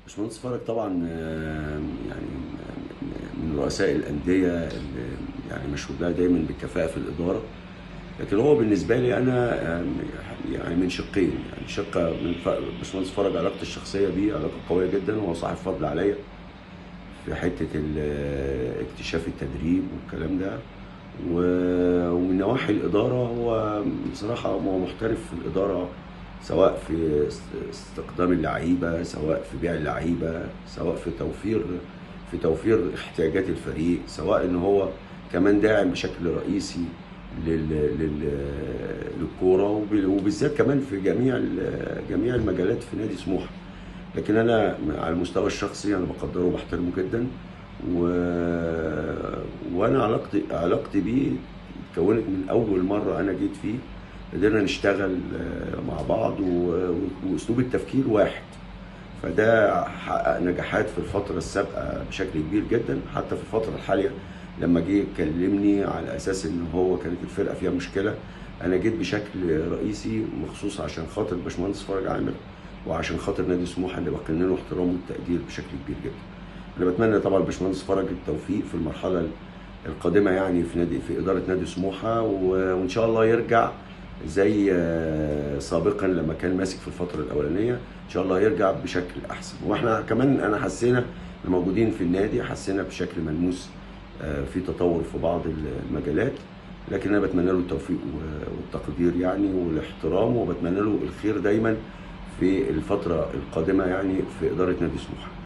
باشمهندس فرج طبعا آه، يعني من رؤساء الانديه اللي يعني مشهود لها دايما بالكفاءه في الاداره لكن هو بالنسبه لي انا آه، يعني من شقين يعني شقه من ف- باشمهندس فرج علاقتي الشخصيه بيه علاقه قويه جدا وهو صاحب فضل عليا في حته ال- اكتشاف التدريب والكلام ده و- ومن نواحي الاداره هو بصراحه هو محترف في الاداره سواء في است- استقدام اللعيبه سواء في بيع اللعيبه سواء في توفير في توفير احتياجات الفريق سواء ان هو كمان داعم بشكل رئيسي لل لل للكوره وب- وبالذات كمان في جميع ال- جميع المجالات في نادي سموحه لكن انا على المستوى الشخصي انا بقدره وبحترمه جدا و... وانا علاقتي علاقتي بيه اتكونت من اول مره انا جيت فيه قدرنا نشتغل آه، مع بعض و... واسلوب التفكير واحد فده حقق نجاحات في الفتره السابقه بشكل كبير جدا حتى في الفتره الحاليه لما جه كلمني على اساس ان هو كانت الفرقه فيها مشكله انا جيت بشكل رئيسي مخصوص عشان خاطر باشمهندس فرج عامر وعشان خاطر نادي سموحه اللي بكن له احترام والتقدير بشكل كبير جدا. انا بتمنى طبعا الباشمهندس فرج التوفيق في المرحله القادمه يعني في نادي في اداره نادي سموحه و- وان شاء الله يرجع زي آه، سابقا لما كان ماسك في الفتره الاولانيه ان شاء الله يرجع بشكل احسن واحنا كمان انا حسينا الموجودين في النادي حسينا بشكل ملموس آه، في تطور في بعض المجالات لكن انا بتمنى له التوفيق و- والتقدير يعني والاحترام وبتمنى له الخير دايما في الفتره القادمه يعني في اداره نادي سموحه